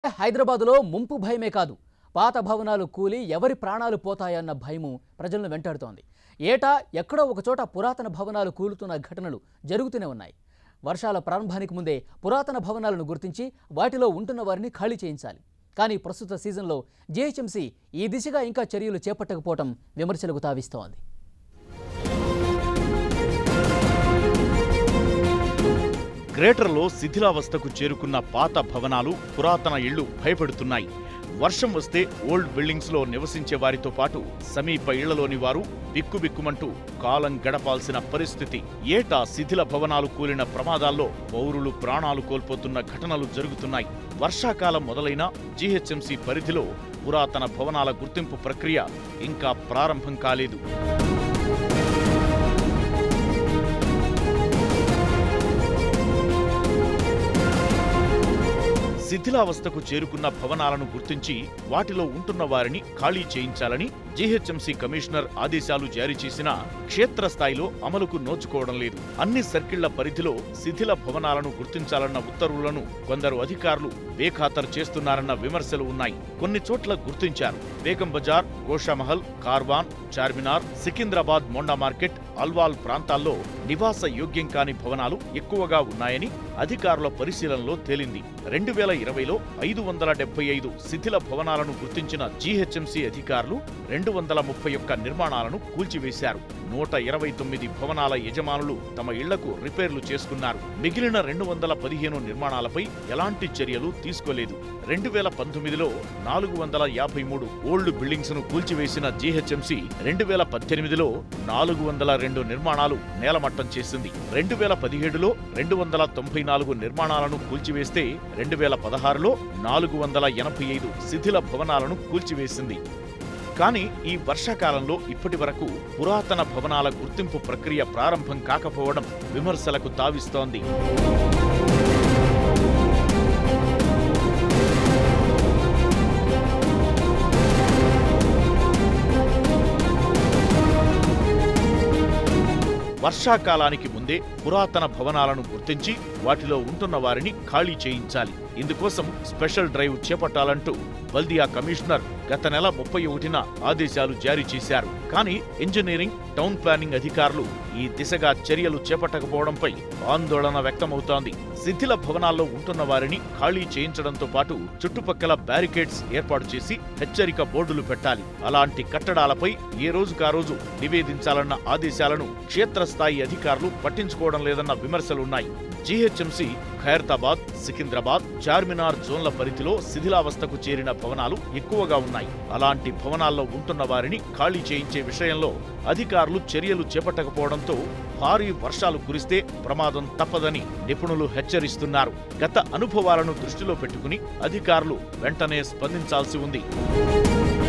హైదరాబాదులో ముంపు భయమే కాదు పాత భవనాలు కూలి ఎవరి ప్రాణాలు పోతాయన్న భయము ప్రజలను వెంటాడుతోంది ఏటా ఎక్కడో ఒకచోట పురాతన భవనాలు కూలుతున్న ఘటనలు జరుగుతూనే ఉన్నాయి వర్షాల ప్రారంభానికి ముందే పురాతన భవనాలను గుర్తించి వాటిలో ఉంటున్న వారిని ఖాళీ చేయించాలి కానీ ప్రస్తుత సీజన్లో జీహెచ్ఎంసీ ఈ దిశగా ఇంకా చర్యలు చేపట్టకపోవడం విమర్శలకు తావిస్తోంది గ్రేటర్లో శిథిలావస్థకు చేరుకున్న పాత భవనాలు పురాతన ఇళ్లు భయపెడుతున్నాయి వర్షం వస్తే ఓల్డ్ బిల్డింగ్స్ లో నివసించే వారితో పాటు సమీప ఇళ్లలోని వారు బిక్కుబిక్కుమంటూ కాలం గడపాల్సిన పరిస్థితి ఏటా శిథిల భవనాలు కూలిన ప్రమాదాల్లో పౌరులు ప్రాణాలు కోల్పోతున్న ఘటనలు జరుగుతున్నాయి వర్షాకాలం మొదలైన జీహెచ్ఎంసీ పరిధిలో పురాతన భవనాల గుర్తింపు ప్రక్రియ ఇంకా ప్రారంభం కాలేదు శిథిలావస్థకు చేరుకున్న భవనాలను గుర్తించి వాటిలో ఉంటున్న వారిని ఖాళీ చేయించాలని జీహెచ్ఎంసీ కమిషనర్ ఆదేశాలు జారీ చేసినా క్షేత్రస్థాయిలో అమలుకు నోచుకోవడం లేదు అన్ని సర్కిళ్ల పరిధిలో శిథిల భవనాలను గుర్తించాలన్న ఉత్తర్వులను కొందరు అధికారులు బేఖాతరు చేస్తున్నారన్న విమర్శలు ఉన్నాయి కొన్ని చోట్ల గుర్తించారు బేగం బజార్ గోషామహల్ కార్వాన్ చార్మినార్ సికింద్రాబాద్ మోండా మార్కెట్ అల్వాల్ ప్రాంతాల్లో నివాస యోగ్యం కాని భవనాలు ఎక్కువగా ఉన్నాయని అధికారుల పరిశీలనలో తేలింది రెండు వేల ఇరవైలో ఐదు వందల డెబ్బై ఐదు శిథిల భవనాలను గుర్తించిన జీహెచ్ఎంసీ అధికారులు రెండు వందల ముప్పై ఒక్క నిర్మాణాలను కూల్చివేశారు నూట ఇరవై తొమ్మిది భవనాల యజమానులు తమ ఇళ్లకు రిపేర్లు చేసుకున్నారు మిగిలిన రెండు వందల పదిహేను నిర్మాణాలపై ఎలాంటి చర్యలు తీసుకోలేదు రెండు వేల పంతొమ్మిదిలో నాలుగు వందల యాభై మూడు ఓల్డ్ బిల్డింగ్స్ ను కూల్చివేసిన జీహెచ్ఎంసీ రెండు వేల పద్దెనిమిదిలో నాలుగు వందల రెండు నిర్మాణాలు నేలమట్టం చేసింది రెండు వేల పదిహేడులో రెండు వందల తొంభై నాలుగు నిర్మాణాలను కూల్చివేస్తే రెండు వేల పదహారులో నాలుగు వందల ఎనభై ఐదు శిథిల భవనాలను కూల్చివేసింది కానీ ఈ వర్షాకాలంలో ఇప్పటి వరకు పురాతన భవనాల గుర్తింపు ప్రక్రియ ప్రారంభం కాకపోవడం విమర్శలకు తావిస్తోంది వర్షాకాలానికి ముందే పురాతన భవనాలను గుర్తించి వాటిలో ఉంటున్న వారిని ఖాళీ చేయించాలి ఇందుకోసం స్పెషల్ డ్రైవ్ చేపట్టాలంటూ బల్దియా కమిషనర్ గత నెల ముప్పై ఒకటిన ఆదేశాలు జారీ చేశారు కానీ ఇంజనీరింగ్ టౌన్ ప్లానింగ్ అధికారులు ఈ దిశగా చర్యలు చేపట్టకపోవడంపై ఆందోళన వ్యక్తమవుతోంది శిథిల భవనాల్లో ఉంటున్న వారిని ఖాళీ చేయించడంతో పాటు చుట్టుపక్కల బ్యారికేడ్స్ ఏర్పాటు చేసి హెచ్చరిక బోర్డులు పెట్టాలి అలాంటి కట్టడాలపై ఏ రోజుకా రోజు నివేదించాలన్న ఆదేశాలను క్షేత్రస్థాయి అధికారులు పట్టించుకోవడం లేదన్న విమర్శలున్నాయి జీహెచ్ఎంసీ ఖైరతాబాద్ సికింద్రాబాద్ చార్మినార్ జోన్ల పరిధిలో శిథిలావస్థకు చేరిన భవనాలు ఎక్కువగా ఉన్నాయి అలాంటి భవనాల్లో ఉంటున్న వారిని ఖాళీ చేయించే విషయంలో అధికారులు చర్యలు చేపట్టకపోవడంతో భారీ వర్షాలు కురిస్తే ప్రమాదం తప్పదని నిపుణులు హెచ్చరిస్తున్నారు గత అనుభవాలను దృష్టిలో పెట్టుకుని అధికారులు వెంటనే స్పందించాల్సి ఉంది